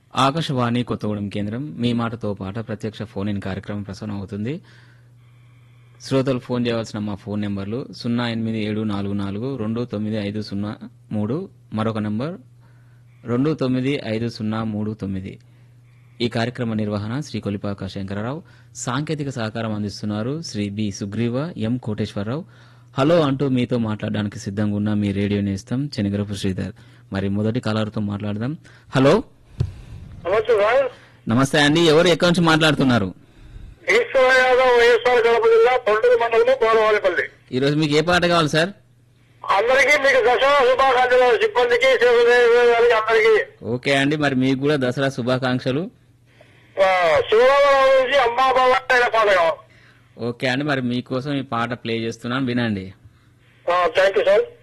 ఆకాశవాణి కొత్తగూడెం కేంద్రం మీ మాటతో పాట ప్రత్యక్ష ఫోన్ ఇన్ కార్యక్రమం ప్రసారం అవుతుంది శ్రోతలు ఫోన్ చేయవలసిన మా ఫోన్ నెంబర్లు సున్నా ఎనిమిది ఏడు నాలుగు నాలుగు రెండు తొమ్మిది ఐదు సున్నా మూడు మరొక నంబర్ రెండు తొమ్మిది ఐదు సున్నా మూడు తొమ్మిది ఈ కార్యక్రమ నిర్వహణ శ్రీ కొలిపాక శంకరరావు సాంకేతిక సహకారం అందిస్తున్నారు శ్రీ బి సుగ్రీవ ఎం కోటేశ్వరరావు హలో అంటూ మీతో మాట్లాడడానికి సిద్ధంగా ఉన్న మీ రేడియో నేస్తం చెనిగరపు శ్రీధర్ మరి మొదటి కాలర్తో మాట్లాడదాం హలో నమస్తే సార్ నమస్తే అండి ఎవరు ఎక్కడి నుంచి మాట్లాడుతున్నారు ఈశ్వర యాదవ్ వైఎస్ఆర్ కడప జిల్లా తొండూరు మండలం గౌరవాలపల్లి ఈరోజు మీకు ఏ పాట కావాలి సార్ అందరికీ మీకు దసరా శుభాకాంక్షలు సిబ్బందికి శివదేవి గారికి అందరికీ ఓకే అండి మరి మీకు కూడా దసరా శుభాకాంక్షలు ఆ, శివరామరావు నుంచి అమ్మా బాబా అయిన పాట ఓకే అండి మరి మీకోసం ఈ పాట ప్లే చేస్తున్నాను వినండి థ్యాంక్ యూ సార్